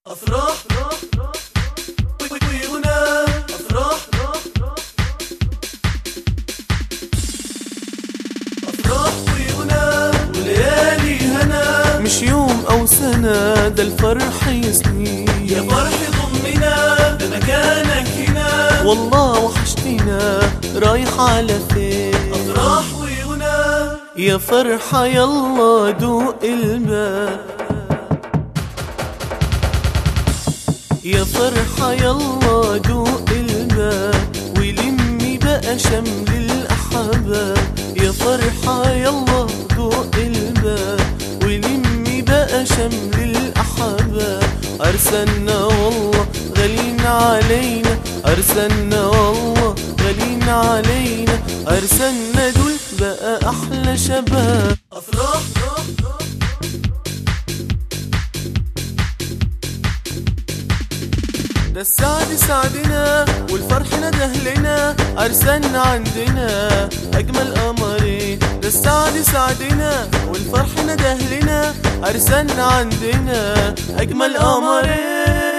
أفراح وغنى أفراح أفراح وغنى وليالي هنا مش يوم أو سنة ده الفرح يسنين يا فرح ضمنا ده مكانك هنا والله وحشتنا رايح على فين أفراح وغنى يا فرحة يلا دوق الماء يا فرحة يلا دوق الماء ولمي بقى شمل الأحباب يا فرحة يلا دوق الماء ولمي بقى شمل الأحباب أرسلنا والله غالين علينا أرسلنا والله غالين علينا أرسلنا دول بقى أحلى شباب أفراح ده السعد سعدنا والفرح نده لنا أرسلنا عندنا أجمل قمرين ده السعد سعدنا والفرح نده لنا أرسلنا عندنا أجمل قمرين